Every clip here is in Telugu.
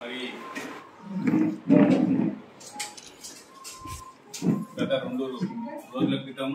మరి గత రెండు రోజుల క్రితం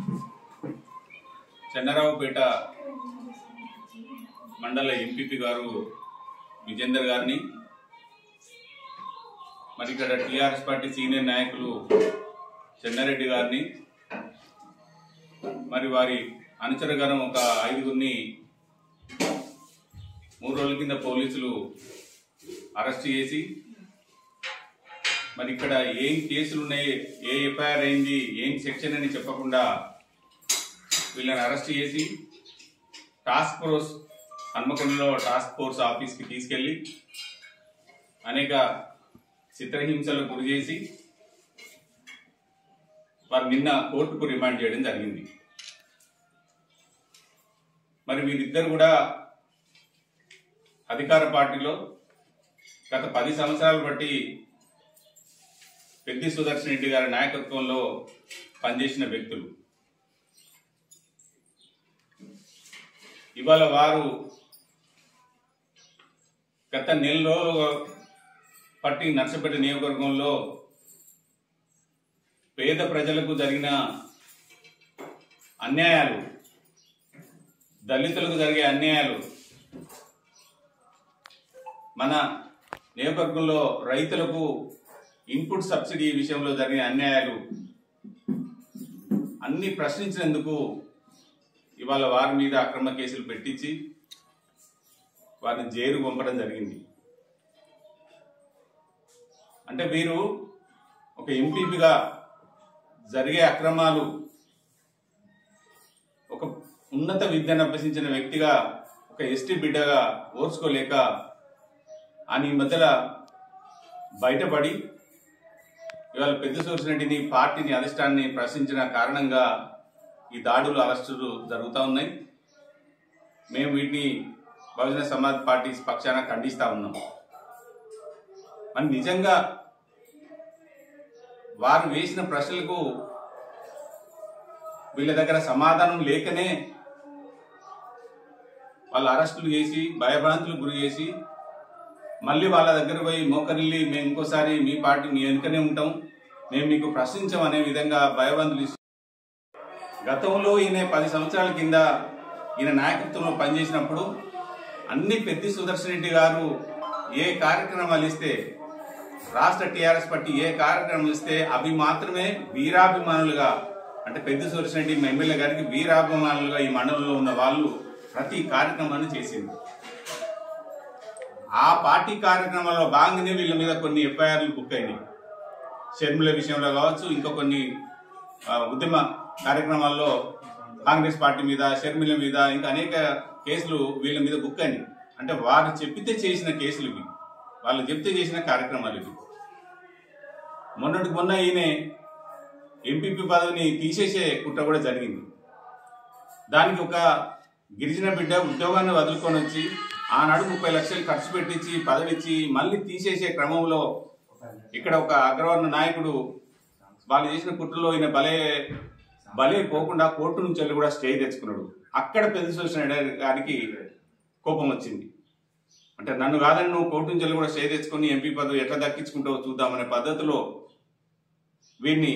చెన్నరావుపేట మండల ఎంపీపీ గారు విజేందర్ గారిని మరి ఇక్కడ టీఆర్ఎస్ పార్టీ సీనియర్ నాయకులు చెన్నారెడ్డి గారిని మరి వారి అనుచరగణం ఒక ఐదుగురిని మూడు రోజుల కింద పోలీసులు అరెస్ట్ చేసి మరి ఇక్కడ ఏం కేసులు ఉన్నాయి ఏ ఎఫ్ఐఆర్ అయింది ఏం సెక్షన్ అని చెప్పకుండా వీళ్ళని అరెస్ట్ చేసి టాస్క్ ఫోర్స్ హన్మకొండలో టాస్క్ ఫోర్స్ ఆఫీస్కి తీసుకెళ్లి అనేక చిత్రహింసలకు గురి చేసి వారు నిన్న కోర్టుకు రిమాండ్ చేయడం జరిగింది మరి వీరిద్దరు కూడా అధికార పార్టీలో గత పది సంవత్సరాలు బట్టి పెద్ది సుదర్శన్ రెడ్డి గారి నాయకత్వంలో పనిచేసిన వ్యక్తులు ఇవాళ వారు గత నెల రోజులు పట్టి నర్సపేట నియోజకవర్గంలో పేద ప్రజలకు జరిగిన అన్యాయాలు దళితులకు జరిగే అన్యాయాలు మన నియోజకవర్గంలో రైతులకు ఇన్పుట్ సబ్సిడీ విషయంలో జరిగిన అన్యాయాలు అన్ని ప్రశ్నించినందుకు ఇవాళ వారి మీద అక్రమ కేసులు పెట్టించి వారిని జైలు పంపడం జరిగింది అంటే వీరు ఒక ఎంపీపీగా జరిగే అక్రమాలు ఒక ఉన్నత విద్యను అభ్యసించిన వ్యక్తిగా ఒక ఎస్టీ బిడ్డగా ఓర్చుకోలేక అని ఈ మధ్యల బయటపడి ఇవాళ పెద్ద సూర్సిరెడ్డిని పార్టీని అధిష్టాన్ని ప్రశ్నించిన కారణంగా ఈ దాడులు అరెస్టులు జరుగుతూ ఉన్నాయి మేము వీటిని బహుజన సమాజ్ పార్టీ పక్షాన ఖండిస్తా ఉన్నాం మరి నిజంగా వారు వేసిన ప్రశ్నలకు వీళ్ళ దగ్గర సమాధానం లేకనే వాళ్ళు అరెస్టులు చేసి భయభ్రాంతులు గురి చేసి మళ్ళీ వాళ్ళ దగ్గర పోయి మోకరిల్లి మేము ఇంకోసారి మీ పార్టీ మీ వెనుకనే ఉంటాం మేము మీకు ప్రశ్నించం అనే విధంగా భయభ్రాంతులు ఇస్తూ గతంలో ఈయన పది సంవత్సరాల కింద ఈయన నాయకత్వంలో పనిచేసినప్పుడు అన్ని పెద్ది సుదర్శన్ రెడ్డి గారు ఏ కార్యక్రమాలు ఇస్తే రాష్ట్ర టీఆర్ఎస్ పార్టీ ఏ కార్యక్రమం ఇస్తే అవి మాత్రమే వీరాభిమానులుగా అంటే పెద్ద సుదర్శన్ రెడ్డి మా ఎమ్మెల్యే గారికి వీరాభిమానులుగా ఈ మండలంలో ఉన్న వాళ్ళు ప్రతి కార్యక్రమాన్ని చేసింది ఆ పార్టీ కార్యక్రమాల్లో భాగంగానే వీళ్ళ మీద కొన్ని ఎఫ్ఐఆర్లు బుక్ అయినాయి షర్మిల విషయంలో కావచ్చు ఇంకా కొన్ని ఆ, ఉద్యమ కార్యక్రమాల్లో కాంగ్రెస్ పార్టీ మీద షర్మిల మీద ఇంకా అనేక కేసులు వీళ్ళ మీద బుక్ అయినాయి అంటే వారు చెప్పితే చేసిన కేసులు ఇవి వాళ్ళు చెప్తే చేసిన కార్యక్రమాలు ఇవి మొన్నటికి మొన్న ఈయన ఎంపీపీ పదవిని తీసేసే కుట్ర కూడా జరిగింది దానికి ఒక గిరిజన బిడ్డ ఉద్యోగాన్ని వదులుకొని వచ్చి ఆనాడు ముప్పై లక్షలు ఖర్చు పెట్టించి పదవి ఇచ్చి మళ్ళీ తీసేసే క్రమంలో ఇక్కడ ఒక అగ్రవర్ణ నాయకుడు వాళ్ళు చేసిన కుట్రలో ఈయన బలే బలే పోకుండా కోర్టు నుంచి వెళ్ళి కూడా స్టే తెచ్చుకున్నాడు అక్కడ పెద్ద చూసిన గారికి కోపం వచ్చింది అంటే నన్ను కాదని నువ్వు కోర్టు నుంచి వెళ్ళి కూడా స్టే తెచ్చుకొని ఎంపీ పదవి ఎట్లా దక్కించుకుంటావో చూద్దామనే పద్ధతిలో వీడిని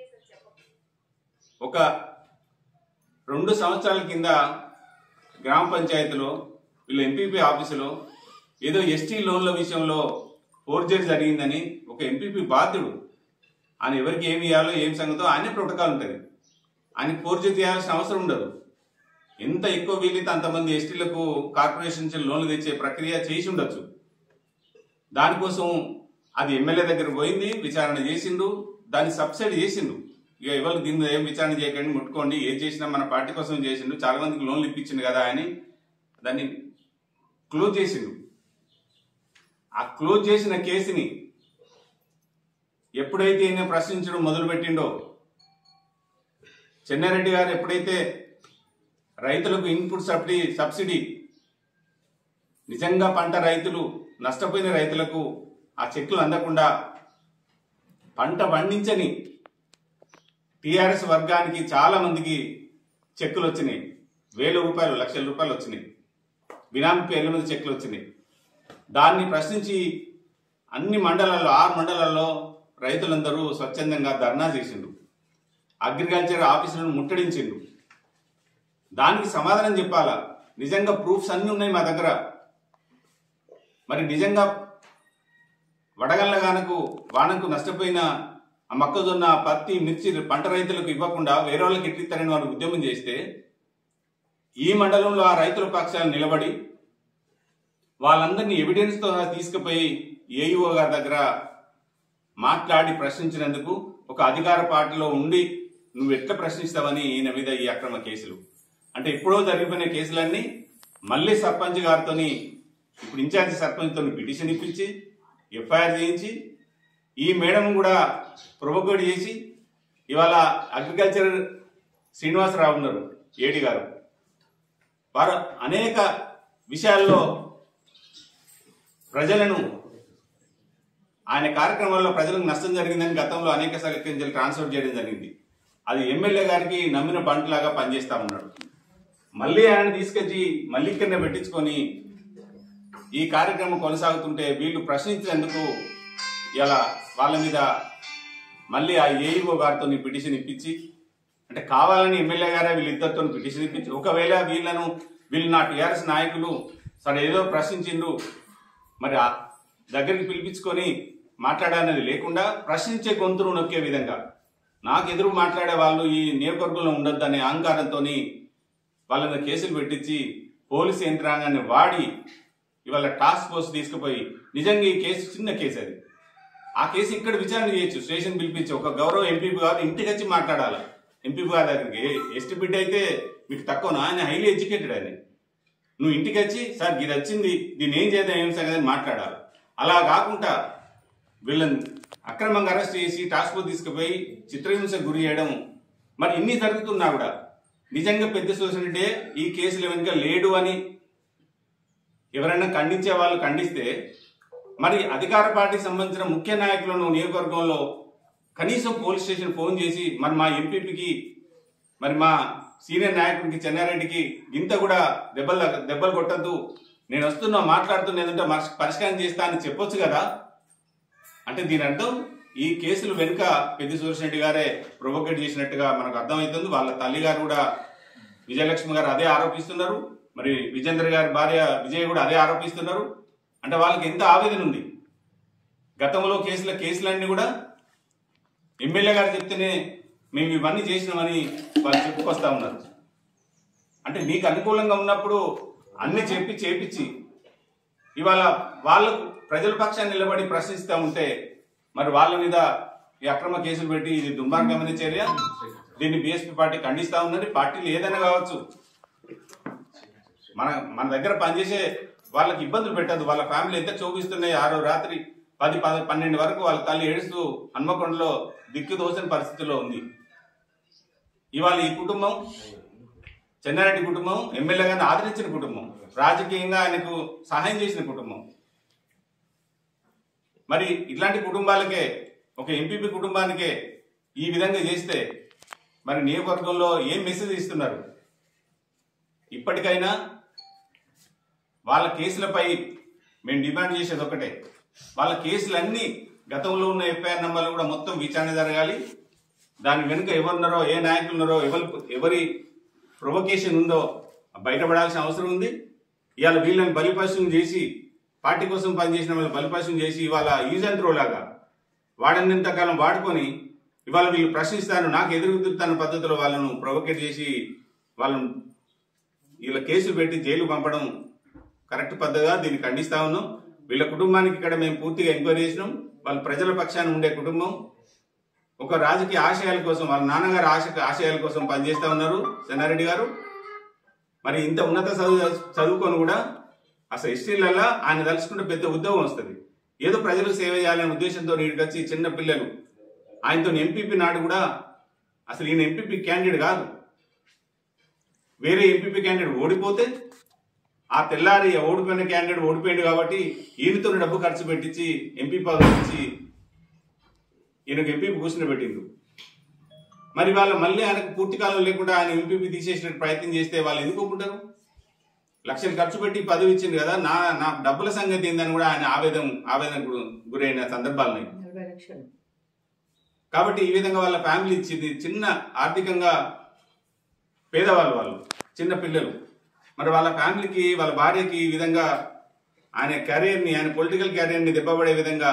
ఒక రెండు సంవత్సరాల కింద గ్రామ పంచాయతీలో వీళ్ళ ఎంపీపీ ఆఫీసులో ఏదో ఎస్టీ లోన్ల విషయంలో ఫోర్జరీ జరిగిందని ఒక ఎంపీపీ బాధ్యుడు ఆయన ఎవరికి ఏమి ఇవ్వాలో ఏం సంగతో ఆయనే ప్రోటోకాల్ ఉంటుంది ఆయనకి ఫోర్జరీ చేయాల్సిన అవసరం ఉండదు ఎంత ఎక్కువ వీలైతే అంతమంది ఎస్టీలకు కార్పొరేషన్ నుంచి లోన్లు తెచ్చే ప్రక్రియ చేసి ఉండొచ్చు దానికోసం అది ఎమ్మెల్యే దగ్గర పోయింది విచారణ చేసిండు దాన్ని సబ్సిడీ చేసిండు ఇక ఎవరు దీని మీద ఏం విచారణ చేయకండి ముట్టుకోండి ఏం చేసినా మన పార్టీ కోసం చేసిండు చాలా మందికి లోన్లు ఇప్పించిండు కదా అని దాన్ని క్లోజ్ చేసిండు ఆ క్లోజ్ చేసిన కేసుని ఎప్పుడైతే ఈయన ప్రశ్నించడం మొదలుపెట్టిండో చెన్నారెడ్డి గారు ఎప్పుడైతే రైతులకు ఇన్పుట్ సబ్సిడీ సబ్సిడీ నిజంగా పంట రైతులు నష్టపోయిన రైతులకు ఆ చెక్కులు అందకుండా పంట పండించని టిఆర్ఎస్ వర్గానికి చాలా మందికి చెక్కులు వచ్చినాయి వేల రూపాయలు లక్షల రూపాయలు వచ్చినాయి బినామీ పేర్ల మీద చెక్కులు వచ్చినాయి దాన్ని ప్రశ్నించి అన్ని మండలాల్లో ఆరు మండలాల్లో రైతులందరూ స్వచ్ఛందంగా ధర్నా చేసిండ్రు అగ్రికల్చర్ ఆఫీసులను ముట్టడించిండ్రు దానికి సమాధానం చెప్పాలా నిజంగా ప్రూఫ్స్ అన్నీ ఉన్నాయి మా దగ్గర మరి నిజంగా వడగళ్ళ గానకు వానకు నష్టపోయిన ఆ మొక్కజొన్న పత్తి మిర్చి పంట రైతులకు ఇవ్వకుండా వేరే వాళ్ళకి ఎట్లిస్తారని వారు ఉద్యమం చేస్తే ఈ మండలంలో ఆ రైతుల పక్షాలు నిలబడి వాళ్ళందరినీ ఎవిడెన్స్తో తీసుకుపోయి ఏఈఓ గారి దగ్గర మాట్లాడి ప్రశ్నించినందుకు ఒక అధికార పార్టీలో ఉండి నువ్వు ఎట్లా ప్రశ్నిస్తావని ఈయన మీద ఈ అక్రమ కేసులు అంటే ఎప్పుడో జరిగిపోయిన కేసులన్నీ మళ్ళీ సర్పంచ్ గారితోని ఇప్పుడు ఇన్ఛార్జి సర్పంచ్తో పిటిషన్ ఇప్పించి ఎఫ్ఐఆర్ చేయించి ఈ మేడం కూడా ప్రొవోకేట్ చేసి ఇవాళ అగ్రికల్చర్ శ్రీనివాసరావు ఉన్నారు ఏడి గారు వారు అనేక విషయాల్లో ప్రజలను ఆయన కార్యక్రమాల్లో ప్రజలకు నష్టం జరిగిందని గతంలో అనేక సార్లు ట్రాన్స్ఫర్ చేయడం జరిగింది అది ఎమ్మెల్యే గారికి నమ్మిన బంటులాగా పనిచేస్తా ఉన్నాడు మళ్ళీ ఆయన తీసుకొచ్చి మళ్ళీ ఇక్కడనే పెట్టించుకొని ఈ కార్యక్రమం కొనసాగుతుంటే వీళ్ళు ప్రశ్నించినందుకు ఇలా వాళ్ళ మీద మళ్ళీ ఆ ఏఈఓ గారితో పిటిషన్ ఇప్పించి అంటే కావాలని ఎమ్మెల్యే గారే వీళ్ళిద్దరితో పిటిషన్ ఇప్పించి ఒకవేళ వీళ్ళను వీళ్ళు నా టీఆర్ఎస్ నాయకులు సరే ఏదో ప్రశ్నించిండు మరి ఆ దగ్గరికి పిలిపించుకొని మాట్లాడాలని లేకుండా ప్రశ్నించే గొంతును నొక్కే విధంగా నాకు ఎదురు మాట్లాడే వాళ్ళు ఈ నియోజకవర్గంలో ఉండొద్దనే అహంకారంతో వాళ్ళని కేసులు పెట్టించి పోలీసు యంత్రాంగాన్ని వాడి ఇవాళ టాస్క్ ఫోర్స్ తీసుకుపోయి నిజంగా ఈ కేసు చిన్న కేసు అది ఆ కేసు ఇక్కడ విచారణ చేయొచ్చు స్టేషన్ పిలిపించి ఒక గౌరవ ఎంపీ గారు ఇంటికి వచ్చి మాట్లాడాలి ఎంపీ గారి దగ్గరికి ఎస్టీ బిడ్డ అయితే మీకు తక్కువ ఆయన హైలీ ఎడ్యుకేటెడ్ ఆయన నువ్వు ఇంటికి వచ్చి సార్ ఇది వచ్చింది దీన్ని ఏం చేద్దాం ఏం సంగతి అని మాట్లాడాలి అలా కాకుండా వీళ్ళని అక్రమంగా అరెస్ట్ చేసి టాస్క్ ఫోర్స్ తీసుకుపోయి చిత్రహింసకు గురి చేయడం మరి ఇన్ని జరుగుతున్నా కూడా నిజంగా పెద్ద సొసైటీ ఈ కేసులు వెనుక లేడు అని ఎవరైనా ఖండించే వాళ్ళు ఖండిస్తే మరి అధికార పార్టీకి సంబంధించిన ముఖ్య నాయకులను నియోజకవర్గంలో కనీసం పోలీస్ స్టేషన్ ఫోన్ చేసి మరి మా ఎంపీపీకి మరి మా సీనియర్ నాయకుడికి చెన్నారెడ్డికి ఇంత కూడా దెబ్బలు దెబ్బలు కొట్టద్దు నేను వస్తున్నా మాట్లాడుతున్నా ఏదంటే మర్స్- పరిష్కారం చేస్తా అని చెప్పొచ్చు కదా అంటే దీని అర్థం ఈ కేసులు వెనుక పెద్ద సురేష్ గారే ప్రొవోకేట్ చేసినట్టుగా మనకు అర్థమవుతుంది వాళ్ళ తల్లి గారు కూడా విజయలక్ష్మి గారు అదే ఆరోపిస్తున్నారు మరి విజేంద్ర గారి భార్య విజయ్ కూడా అదే ఆరోపిస్తున్నారు అంటే వాళ్ళకి ఎంత ఆవేదన ఉంది గతంలో కేసుల కేసులన్నీ కూడా ఎమ్మెల్యే గారు చెప్తేనే మేము ఇవన్నీ చేసినామని వాళ్ళు చెప్పుకొస్తా ఉన్నారు అంటే నీకు అనుకూలంగా ఉన్నప్పుడు అన్ని చెప్పి చేపించి ఇవాళ వాళ్ళకు ప్రజల పక్షాన్ని నిలబడి ప్రశ్నిస్తూ ఉంటే మరి వాళ్ళ మీద ఈ అక్రమ కేసులు పెట్టి ఇది దుర్మార్గమైన చర్య దీన్ని బీఎస్పీ పార్టీ ఖండిస్తా ఉన్నది పార్టీలు ఏదైనా కావచ్చు మన మన దగ్గర పనిచేసే వాళ్ళకి ఇబ్బందులు పెట్టద్దు వాళ్ళ ఫ్యామిలీ ఎంత చూపిస్తున్నాయి ఆరో రాత్రి పది పద పన్నెండు వరకు వాళ్ళ తల్లి ఏడుస్తూ హన్మకొండలో దిక్కు దోచని పరిస్థితిలో ఉంది ఇవాళ ఈ కుటుంబం చెన్నారెడ్డి కుటుంబం ఎమ్మెల్యే గారిని ఆదరించిన కుటుంబం రాజకీయంగా ఆయనకు సహాయం చేసిన కుటుంబం మరి ఇట్లాంటి కుటుంబాలకే ఒక ఎంపీపీ కుటుంబానికే ఈ విధంగా చేస్తే మరి నియోజకవర్గంలో ఏం మెసేజ్ ఇస్తున్నారు ఇప్పటికైనా వాళ్ళ కేసులపై మేము డిమాండ్ చేసేది ఒకటే వాళ్ళ కేసులన్నీ గతంలో ఉన్న ఎఫ్ఐఆర్ నంబర్లు కూడా మొత్తం విచారణ జరగాలి దాని వెనుక ఎవరున్నారో ఏ నాయకులు ఉన్నారో ఎవరి ఎవరి ప్రొవకేషన్ ఉందో బయటపడాల్సిన అవసరం ఉంది ఇవాళ వీళ్ళని బలిపశుం చేసి పార్టీ కోసం పనిచేసిన వాళ్ళు బలిపశుం చేసి ఇవాళ యూజ్ అండ్ త్రో లాగా వాడనంతకాలం వాడుకొని ఇవాళ వీళ్ళు ప్రశ్నిస్తాను నాకు ఎదురుగుతున్న పద్ధతిలో వాళ్ళను ప్రొవకేట్ చేసి వాళ్ళను వీళ్ళ కేసులు పెట్టి జైలు పంపడం కరెక్ట్ పద్ధతిగా దీన్ని ఖండిస్తా ఉన్నాం వీళ్ళ కుటుంబానికి ఇక్కడ మేము పూర్తిగా ఎంక్వైరీ చేసినాం వాళ్ళ ప్రజల పక్షాన ఉండే కుటుంబం ఒక రాజకీయ ఆశయాల కోసం వాళ్ళ నాన్నగారి ఆశ ఆశయాల కోసం పనిచేస్తా ఉన్నారు చెన్నారెడ్డి గారు మరి ఇంత ఉన్నత చదువు చదువుకొని కూడా అసలు హిస్టరీలలో ఆయన తలుచుకుంటే పెద్ద ఉద్యోగం వస్తుంది ఏదో ప్రజలకు సేవ చేయాలనే ఉద్దేశంతో ఇక్కడికి వచ్చి చిన్న పిల్లలు ఆయనతో ఎంపీపీ నాడు కూడా అసలు ఈయన ఎంపీపీ క్యాండిడేట్ కాదు వేరే ఎంపీపీ క్యాండిడేట్ ఓడిపోతే ఆ తెల్లారి ఓడిపోయిన క్యాండిడేట్ ఓడిపోయాడు కాబట్టి ఈయనతో డబ్బు ఖర్చు పెట్టించి ఎంపీ పదవి ఇచ్చి ఈయనకు ఎంపీ కూర్చుని పెట్టిండు మరి వాళ్ళు మళ్ళీ ఆయనకు పూర్తి కాలం లేకుండా ఆయన ఎంపీపీ తీసేసిన ప్రయత్నం చేస్తే వాళ్ళు ఎందుకు ఒప్పుకుంటారు లక్షలు ఖర్చు పెట్టి పదవి ఇచ్చింది కదా నా నా డబ్బుల సంగతి ఏందని కూడా ఆయన ఆవేదన ఆవేదనకు గురైన సందర్భాలు ఉన్నాయి నలభై లక్షలు కాబట్టి ఈ విధంగా వాళ్ళ ఫ్యామిలీ ఇచ్చింది చిన్న ఆర్థికంగా పేదవాళ్ళు వాళ్ళు చిన్న పిల్లలు మరి వాళ్ళ ఫ్యామిలీకి వాళ్ళ భార్యకి ఈ విధంగా ఆయన కెరీర్ని ఆయన పొలిటికల్ కెరీర్ని దెబ్బపడే విధంగా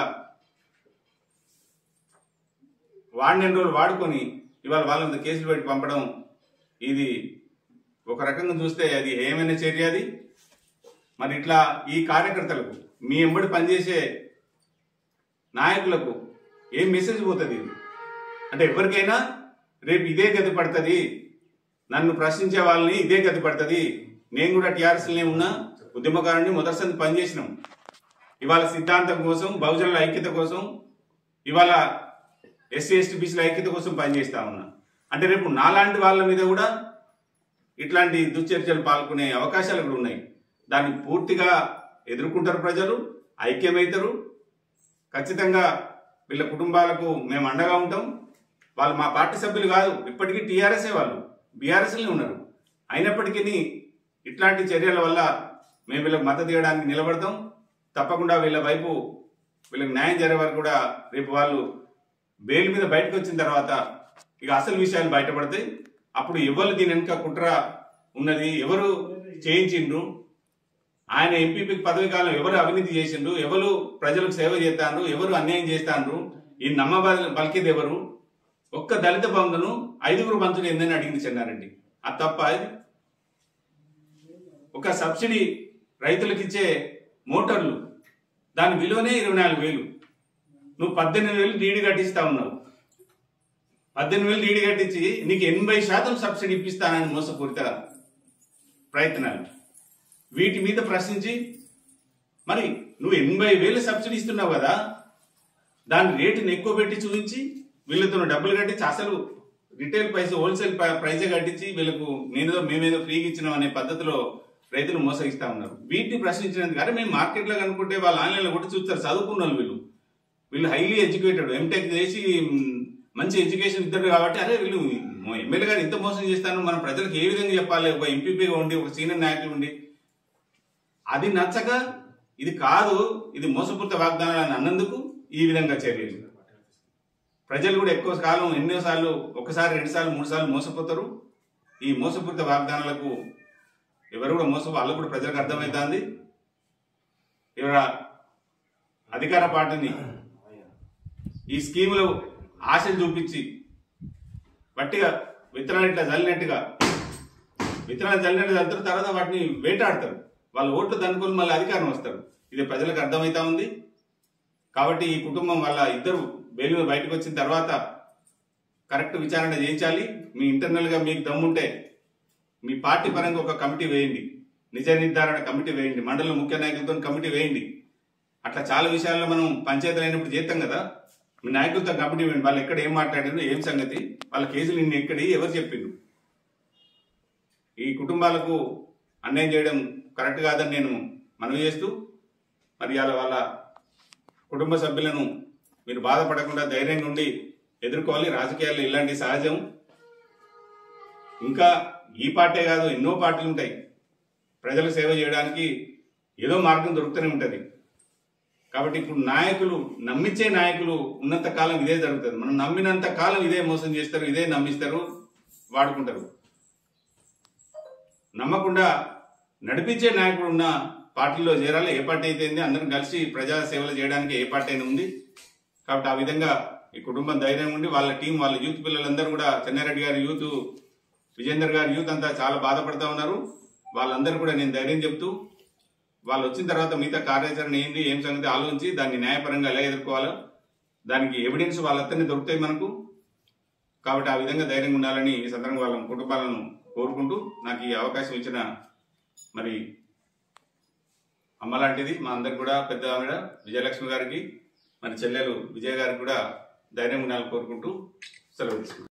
వాడిన రోజులు వాడుకొని ఇవాళ వాళ్ళ మీద కేసులు పెట్టి పంపడం ఇది ఒక రకంగా చూస్తే అది ఏమైనా చర్య అది మరి ఇట్లా ఈ కార్యకర్తలకు మీ ఎంబడి పనిచేసే నాయకులకు ఏం మెసేజ్ పోతుంది ఇది అంటే ఎవరికైనా రేపు ఇదే గతి పడుతుంది నన్ను ప్రశ్నించే వాళ్ళని ఇదే గతి పడుతుంది నేను కూడా టీఆర్ఎస్లోనే ఉన్నా ఉద్యమకారుని మొదటిసారి పనిచేసినాం ఇవాళ సిద్ధాంతం కోసం బహుజనుల ఐక్యత కోసం ఇవాళ ఎస్సీ ఎస్టీ బీసీల ఐక్యత కోసం పనిచేస్తా ఉన్నా అంటే రేపు నాలాంటి వాళ్ళ మీద కూడా ఇట్లాంటి దుశ్చర్చలు పాల్గొనే అవకాశాలు కూడా ఉన్నాయి దాన్ని పూర్తిగా ఎదుర్కొంటారు ప్రజలు ఐక్యమవుతారు ఖచ్చితంగా వీళ్ళ కుటుంబాలకు మేము అండగా ఉంటాం వాళ్ళు మా పార్టీ సభ్యులు కాదు ఇప్పటికీ టీఆర్ఎస్ఏ వాళ్ళు బీఆర్ఎస్ఏ ఉన్నారు అయినప్పటికీ ఇట్లాంటి చర్యల వల్ల మేము వీళ్ళకి మద్దతు ఇవ్వడానికి నిలబడతాం తప్పకుండా వీళ్ళ వైపు వీళ్ళకి న్యాయం జరిగే వరకు కూడా రేపు వాళ్ళు బెయిల్ మీద బయటకు వచ్చిన తర్వాత ఇక అసలు విషయాలు బయటపడతాయి అప్పుడు ఎవరు దీని వెనుక కుట్ర ఉన్నది ఎవరు చేయించిండ్రు ఆయన ఎంపీపీ పదవి కాలం ఎవరు అవినీతి చేసిండ్రు ఎవరు ప్రజలకు సేవ చేస్తాండ్రు ఎవరు అన్యాయం చేస్తాండ్రు ఈ నమ్మ బలికేది ఎవరు ఒక్క దళిత బంధును ఐదుగురు బంధువులు ఏందని అడిగింది చెన్నారెడ్డి అది తప్ప ఇది? ఒక సబ్సిడీ రైతులకు ఇచ్చే మోటార్లు దాని విలువనే ఇరవై నాలుగు వేలు నువ్వు పద్దెనిమిది వేలు డీడీ కట్టిస్తా ఉన్నావు పద్దెనిమిది వేలు డీడీ కట్టించి నీకు ఎనభై శాతం సబ్సిడీ ఇప్పిస్తానని మోసపూరిత ప్రయత్నాలు వీటి మీద ప్రశ్నించి మరి నువ్వు ఎనభై వేలు సబ్సిడీ ఇస్తున్నావు కదా దాని రేటుని ఎక్కువ పెట్టి చూపించి వీళ్ళతో డబ్బులు కట్టించి అసలు రిటైల్ ప్రైస్ హోల్సేల్ ప్రైజే కట్టించి వీళ్ళకు నేనేదో మేమేదో ఫ్రీగా ఇచ్చినాం అనే పద్ధతిలో రైతులు మోసగిస్తా ఉన్నారు వీటిని ప్రశ్నించినందుకు అరే మేము మార్కెట్లో కనుక్కుంటే వాళ్ళు ఆన్లైన్లో కూడా చూస్తారు చదువుకున్న వాళ్ళు వీళ్ళు వీళ్ళు హైలీ ఎడ్యుకేటెడ్ ఎంటెక్ చేసి మ్, మంచి ఎడ్యుకేషన్ ఇద్దరు కాబట్టి అరే వీళ్ళు ఎమ్మెల్యే గారు ఇంత మోసం చేస్తాను మనం ప్రజలకు ఏ విధంగా చెప్పాలి ఒక ఎంపీపీగా ఉండి ఒక సీనియర్ నాయకులు ఉండి అది నచ్చక ఇది కాదు ఇది మోసపూరిత వాగ్దానాలు అని అన్నందుకు ఈ విధంగా చర్యలు ప్రజలు కూడా ఎక్కువ కాలం ఎన్నోసార్లు ఒకసారి రెండు సార్లు మూడు సార్లు మోసపోతారు ఈ మోసపూరిత వాగ్దానాలకు ఎవరు కూడా మోసపో వాళ్ళకు కూడా ప్రజలకు అర్థమవుతుంది ఇవాళ అధికార పార్టీని ఈ స్కీములు ఆశలు చూపించి వట్టిగా విత్తనాలు ఇట్లా చల్లినట్టుగా విత్తనాలు చల్లినట్టు చల్లుతారు తర్వాత వాటిని వేటాడతారు వాళ్ళు ఓట్లు దండుకొని మళ్ళీ అధికారం వస్తారు ఇది ప్రజలకు అర్థమవుతా ఉంది కాబట్టి ఈ కుటుంబం వాళ్ళ ఇద్దరు బెయిల్ మీద బయటకు వచ్చిన తర్వాత కరెక్ట్ విచారణ చేయించాలి మీ ఇంటర్నల్ గా మీకు దమ్ముంటే మీ పార్టీ పరంగా ఒక కమిటీ వేయండి నిజ నిర్ధారణ కమిటీ వేయండి మండల ముఖ్య నాయకులతో కమిటీ వేయండి అట్లా చాలా విషయాల్లో మనం పంచాయతీలు అయినప్పుడు చేస్తాం కదా మీ నాయకులతో కమిటీ వేయండి వాళ్ళు ఎక్కడ ఏం మాట్లాడారు ఏం సంగతి వాళ్ళ కేసులు నిన్న ఎక్కడి ఎవరు చెప్పిండ్రు ఈ కుటుంబాలకు అన్యాయం చేయడం కరెక్ట్ కాదని నేను మనవి చేస్తూ మరి ఇవాళ వాళ్ళ కుటుంబ సభ్యులను మీరు బాధపడకుండా ధైర్యంగా ఉండి ఎదుర్కోవాలి రాజకీయాల్లో ఇలాంటి సహజం ఇంకా ఈ పార్టీ కాదు ఎన్నో పార్టీలు ఉంటాయి ప్రజలకు సేవ చేయడానికి ఏదో మార్గం దొరుకుతూనే ఉంటుంది కాబట్టి ఇప్పుడు నాయకులు నమ్మించే నాయకులు ఉన్నంత కాలం ఇదే జరుగుతుంది మనం నమ్మినంత కాలం ఇదే మోసం చేస్తారు ఇదే నమ్మిస్తారు వాడుకుంటారు నమ్మకుండా నడిపించే నాయకుడు ఉన్న పార్టీలో చేరాలి ఏ పార్టీ అయితే ఏంది అందరం కలిసి ప్రజా సేవలు చేయడానికి ఏ పార్టీ అయినా ఉంది కాబట్టి ఆ విధంగా ఈ కుటుంబం ధైర్యం ఉండి వాళ్ళ టీం వాళ్ళ యూత్ పిల్లలందరూ కూడా చెన్నారెడ్డి గారి యూత్ విజేందర్ గారి యూత్ అంతా చాలా బాధపడతా ఉన్నారు వాళ్ళందరూ కూడా నేను ధైర్యం చెప్తూ వాళ్ళు వచ్చిన తర్వాత మిగతా కార్యాచరణ ఏంది ఏం సంగతి ఆలోచించి దాన్ని న్యాయపరంగా ఎలా ఎదుర్కోవాలో దానికి ఎవిడెన్స్ వాళ్ళందరినీ దొరుకుతాయి మనకు కాబట్టి ఆ విధంగా ధైర్యంగా ఉండాలని ఈ సందర్భంగా వాళ్ళ కుటుంబాలను కోరుకుంటూ నాకు ఈ అవకాశం ఇచ్చిన మరి అమ్మ లాంటిది మా అందరికి కూడా పెద్ద ఆవిడ విజయలక్ష్మి గారికి మరి చెల్లెలు విజయ గారికి కూడా ధైర్యం ఉండాలని కోరుకుంటూ సెలవు తీసుకుంటాను